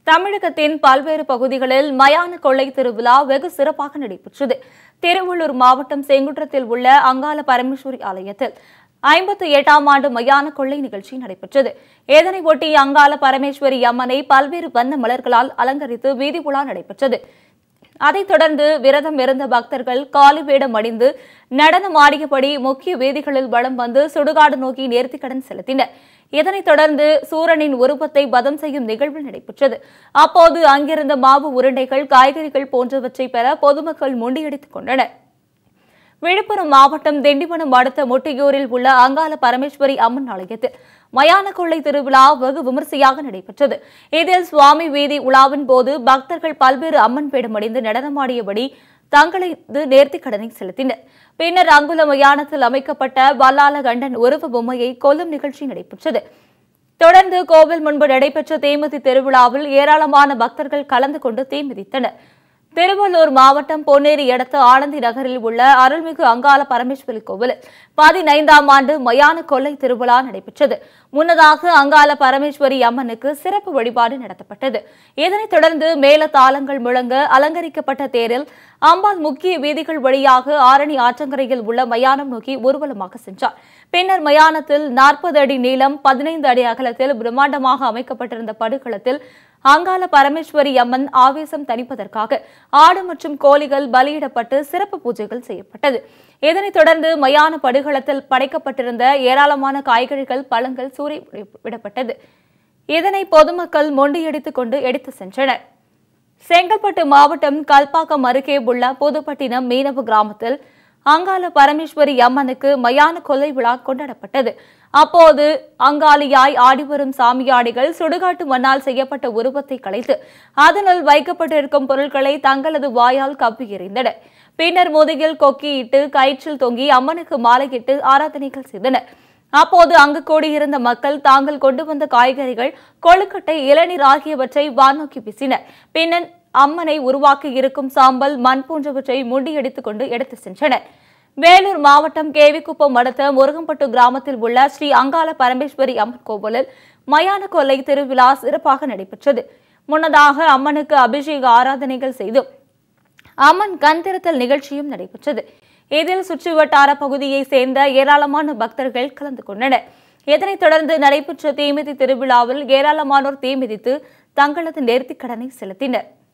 தமிழகத்தின் பல்வேறு பகுதிகளில் மயான கொள்ளை திருவிழா வெகு சிறப்பாக நடைபெற்றது திருவள்ளூர் மாவட்டம் செங்குன்றத்தில் உள்ள அங்காள பரமேஸ்வரி ஆலயத்தில் ஐம்பத்தி எட்டாம் ஆண்டு மயான கொள்ளை நிகழ்ச்சி நடைபெற்றது இதனை ஒட்டி அங்காள பரமேஸ்வரி அம்மனை பல்வேறு வண்ண மலர்களால் அலங்கரித்து வீதி உலா நடைபெற்றது அதைத் தொடர்ந்து விரதம் இருந்த பக்தர்கள் காலி வேடம் அணிந்து நடனம் ஆடியபடி முக்கிய வீதிகளில் வலம் வந்து சுடுகாடு நோக்கி நேர்த்திக்கடன் செலுத்தினர் இதனைத் தொடர்ந்து சூரனின் உருவத்தை பதம் செய்யும் நிகழ்வு நடைபெற்றது அப்போது அங்கிருந்த மாவு உருண்டைகள் காய்கறிகள் போன்றவற்றை பெற பொதுமக்கள் முண்டியடித்துக் கொண்டனர் விழுப்புரம் மாவட்டம் திண்டிவனம் அடுத்த முட்டியூரில் உள்ள அங்காள பரமேஸ்வரி அம்மன் ஆலயத்தில் மயான கொள்ளை திருவிழா வெகு விமரிசையாக நடைபெற்றது இதில் சுவாமி வீதி உலாவின் போது பக்தர்கள் பல்வேறு அம்மன் வேடமடைந்து நடனமாடியபடி தங்களது நேர்த்திக் கடனை செலுத்தினர் பின்னர் அங்குள்ள மயானத்தில் அமைக்கப்பட்ட வல்லால கண்டன் உருவ பொம்மையை கொல்லும் நிகழ்ச்சி நடைபெற்றது தொடர்ந்து கோவில் முன்பு நடைபெற்ற தீமிதி திருவிழாவில் ஏராளமான பக்தர்கள் கலந்து கொண்டு தீமிதித்தனர் திருவள்ளூர் மாவட்டம் பொன்னேரி அடுத்த ஆனந்தி நகரில் உள்ள அருள்மிகு அங்காள பரமேஸ்வரி கோவிலில் பதினைந்தாம் ஆண்டு மயான கொள்ளை திருவிழா நடைபெற்றது முன்னதாக அங்காள பரமேஸ்வரி அம்மனுக்கு சிறப்பு வழிபாடு நடத்தப்பட்டது இதனைத் தொடர்ந்து மேல தாளங்கள் முழங்க அலங்கரிக்கப்பட்ட தேரில் அம்பாள் முக்கிய வீதிகள் வழியாக ஆரணி ஆற்றங்கரையில் உள்ள மயானம் நோக்கி ஊர்வலமாக சென்றார் பின்னர் மயானத்தில் நாற்பது அடி நீளம் பதினைந்து அடி அகலத்தில் பிரம்மாண்டமாக அமைக்கப்பட்டிருந்த படுகளத்தில் அங்காள பரமேஸ்வரி அம்மன் ஆவேசம் தணிப்பதற்காக ஆடு மற்றும் கோழிகள் பலியிடப்பட்டு சிறப்பு பூஜைகள் செய்யப்பட்டது இதனைத் தொடர்ந்து மயான படுகளத்தில் படைக்கப்பட்டிருந்த ஏராளமான காய்கறிகள் பழங்கள் சூறை விடப்பட்டது இதனை பொதுமக்கள் மொண்டியடித்துக் கொண்டு எடுத்து சென்றனர் செங்கல்பட்டு மாவட்டம் கல்பாக்கம் அருகே உள்ள புதுப்பட்டினம் மீனவ கிராமத்தில் அங்காள பரமேஸ்வரி அம்மனுக்கு மயான கொள்ளை விழா கொண்டாடப்பட்டது அப்போது அங்காளியாய் ஆடிவரும் சாமியாடிகள் சுடுகாட்டு மண்ணால் செய்யப்பட்ட உருவத்தை கலைத்து அதனுள் வைக்கப்பட்டிருக்கும் பொருட்களை தங்களது வாயால் கப்பி எறிந்தனர் பின்னர் முதுகில் கொக்கியிட்டு கயிற்றில் தொங்கி அம்மனுக்கு மாலையிட்டு ஆராதனைகள் செய்தனர் அப்போது அங்கு கூடியிருந்த மக்கள் தாங்கள் கொண்டு வந்த காய்கறிகள் கொழுக்கட்டை இளநீர் ஆகியவற்றை வானோக்கி வீசினர் பின்னர் அம்மனை உருவாக்கி இருக்கும் சாம்பல் மண் போன்றவற்றை முண்டியடித்துக் கொண்டு எடுத்து சென்றனர் வேலூர் மாவட்டம் கேவிக்குப்பம் அடுத்த முருகம்பட்டு கிராமத்தில் உள்ள ஸ்ரீ அங்காள பரமேஸ்வரி அம்மன் கோவிலில் மயான கொள்ளை திருவிழா சிறப்பாக நடைபெற்றது முன்னதாக அம்மனுக்கு அபிஷேக ஆராதனைகள் செய்தும் அம்மன் கண் திறத்தல் நிகழ்ச்சியும் நடைபெற்றது இதில் சுற்றுவட்டார பகுதியை சேர்ந்த ஏராளமான பக்தர்கள் கலந்து கொண்டனர் இதனைத் தொடர்ந்து நடைபெற்ற தீமிதி திருவிழாவில் ஏராளமானோர் தீமிதித்து தங்களது நேர்த்திக் கடனை செலுத்தினர்